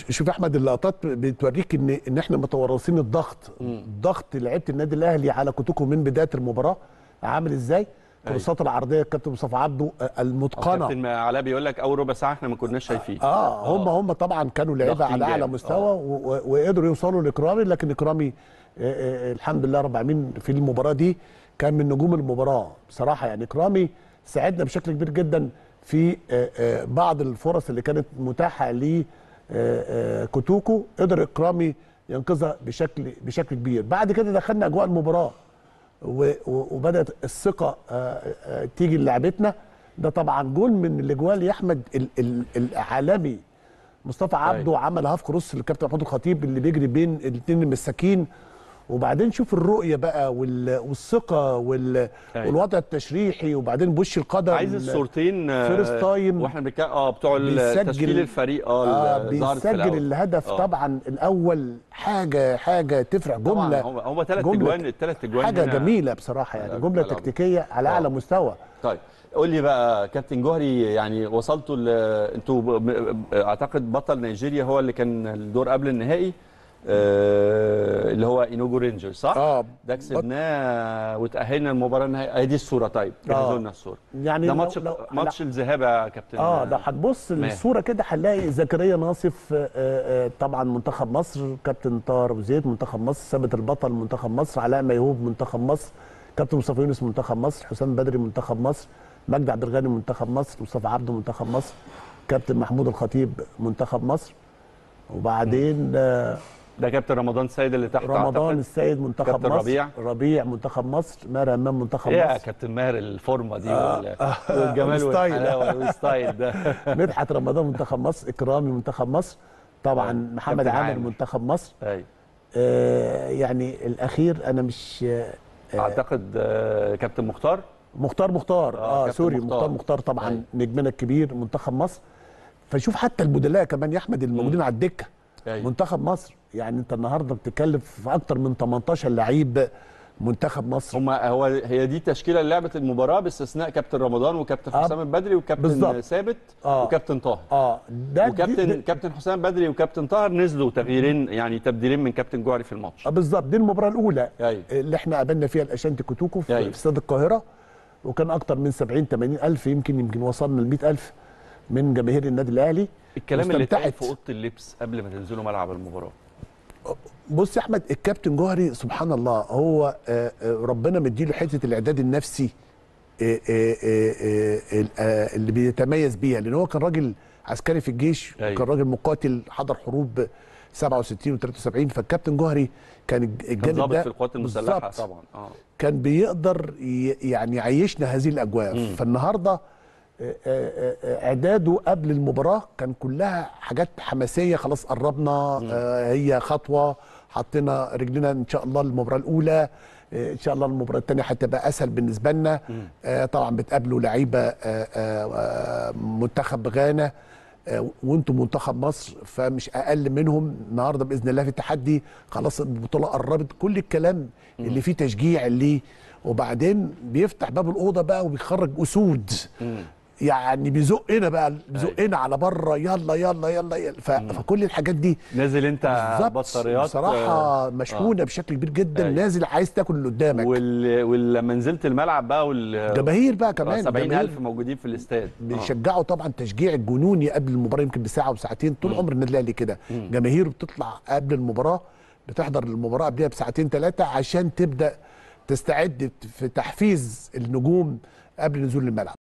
شوف يا احمد اللقطات بتوريك ان ان احنا متورطين الضغط ضغط لعيبه النادي الاهلي على كوتوكو من بدايه المباراه عامل ازاي الكورسات العرضيه الكابتن مصطفى عبده آه، المتقنه كابتن علاء بيقول لك اول ربع ساعه احنا ما كناش شايفين اه هم هم طبعا كانوا لعيبه ضاغطين على اعلى جامد. مستوى آه. و- و- وقدروا يوصلوا لاكرامي لكن اكرامي آه، آه، الحمد لله رب العالمين في المباراه دي كان من نجوم المباراه بصراحه يعني اكرامي ساعدنا بشكل كبير جدا في آه، آه، بعض الفرص اللي كانت متاحه ل كوتوكو قدر اكرامي ينقذها بشكل بشكل كبير بعد كده دخلنا اجواء المباراه و- و- وبدات الثقه آه، آه، تيجي لعبتنا ده طبعا جول من الاجوال يا احمد ال- ال- العالمي مصطفى عبده عمل هاف كروس للكابتن محمود الخطيب اللي بيجري بين الاثنين المساكين وبعدين شوف الرؤيه بقى وال- والثقه وال- أيوة. والوضع التشريحي وبعدين بوش القدم عايز الصورتين آه، فيرست تايم واحنا بنتكلم اه بتوع بيسجل- تشكيل الفريق اه آه اللي ظهرت في بيسجل الأول. الهدف آه. طبعا الاول حاجه حاجه تفرق طبعا جمله هم هم ثلاث جملة- اجوان الثلاث اجوان حاجه هنا. جميله بصراحه يعني لا، جمله لا، لا. تكتيكيه على آه. اعلى مستوى طيب قول لي بقى كابتن جوهري يعني وصلتوا ل... انتوا ب... ب... اعتقد بطل نيجيريا هو اللي كان الدور قبل النهائي آه... اللي هو انوجو رينجر صح؟ اه ده كسبناه وتاهلنا المباراه النهائيه اهي دي الصوره طيب جهزوا لنا الصوره يعني ده لو- ماتش لو- ماتش الذهاب يا كابتن اه ده هتبص ماهر. للصوره كده هنلاقي زكريا ناصف آه، آه، طبعا منتخب مصر كابتن طاهر ابو زيد منتخب مصر ثابت البطل منتخب مصر علاء ميهوب منتخب مصر كابتن مصطفى يونس منتخب مصر حسام بدري منتخب مصر مجدي عبد الغني منتخب مصر مصطفى عبده منتخب مصر كابتن محمود الخطيب منتخب مصر وبعدين آه، ده كابتن رمضان سيد اللي تحت رمضان أعتقد. السيد منتخب كابتن مصر ربيع. ربيع منتخب مصر ماهر امام منتخب ايه يا مصر كابتن ماهر الفورمه دي آه. وال- والجمال والستايل. والحلاوه والستايل ده مدحت رمضان منتخب مصر اكرامي منتخب مصر طبعا آه، محمد كابتن عامر عامر. منتخب مصر ايوه آه، يعني الاخير انا مش آه، اعتقد آه، كابتن مختار مختار مختار آه، اه, كابتن سوري مختار. مختار مختار طبعا أيوة. نجمنا الكبير منتخب مصر فشوف حتى البدلاء كمان يا احمد الموجودين على الدكه أيوة. منتخب مصر يعني انت النهارده بتتكلم في اكتر من 18 لعيب منتخب مصر هم هو هي دي تشكيله لعبه المباراه باستثناء كابتن رمضان وكابتن آه، حسام البدري وكابتن بالظبط. ثابت آه. وكابتن طاهر اه ده وكابتن دي- كابتن حسام بدري وكابتن طاهر نزلوا تغييرين يعني تبديلين من كابتن جوهري في الماتش آه بالظبط دي المباراه الاولى أيوة. اللي احنا قابلنا فيها الاشانتي كوتوكو في, أيوة. في استاد القاهره وكان اكتر من 70 80 الف يمكن يمكن وصلنا ل 100 الف من جماهير النادي الاهلي الكلام اللي اتقال واستمتعت. في اوضه اللبس قبل ما تنزلوا ملعب المباراه بص يا احمد الكابتن جوهري سبحان الله هو آه، آه، ربنا مديله حته الاعداد النفسي آه، آه، آه، آه، آه، اللي بيتميز بيها لان هو كان راجل عسكري في الجيش أيوة. وكان راجل مقاتل حضر حروب 67 و73 فالكابتن جوهري كان الج- كان الجانب ضابط ده في القوات المسلحه بالظبط. طبعا اه كان بيقدر ي- يعني يعيشنا هذه الاجواء فالنهارده آه، آه، آه، اعداده قبل المباراه كان كلها حاجات حماسيه خلاص قربنا آه، هي خطوه حطينا رجلنا ان شاء الله المباراه الاولى آه، ان شاء الله المباراه الثانيه هتبقى اسهل بالنسبه لنا آه، طبعا بتقابلوا لعيبه آه، آه، آه، منتخب غانا آه، وانتم منتخب مصر فمش اقل منهم النهارده باذن الله في التحدي خلاص البطوله قربت كل الكلام اللي فيه تشجيع ليه وبعدين بيفتح باب الاوضه بقى وبيخرج اسود يعني بيزقنا بقى بيزقنا على بره يلا يلا يلا, يلا. ف... فكل الحاجات دي نازل انت بالظبط بطاريات بصراحه آه، مشحونه بشكل كبير جدا أيوة. نازل عايز تاكل اللي قدامك وال... ولما نزلت الملعب بقى وال جماهير بقى كمان 70000 جماهير موجودين في الاستاد آه. بيشجعوا طبعا تشجيع الجنوني قبل المباراه يمكن بساعه وساعتين طول عمر النادي الاهلي كده جماهير بتطلع قبل المباراه بتحضر المباراه قبلها بساعتين ثلاثه عشان تبدا تستعد في تحفيز النجوم قبل نزول الملعب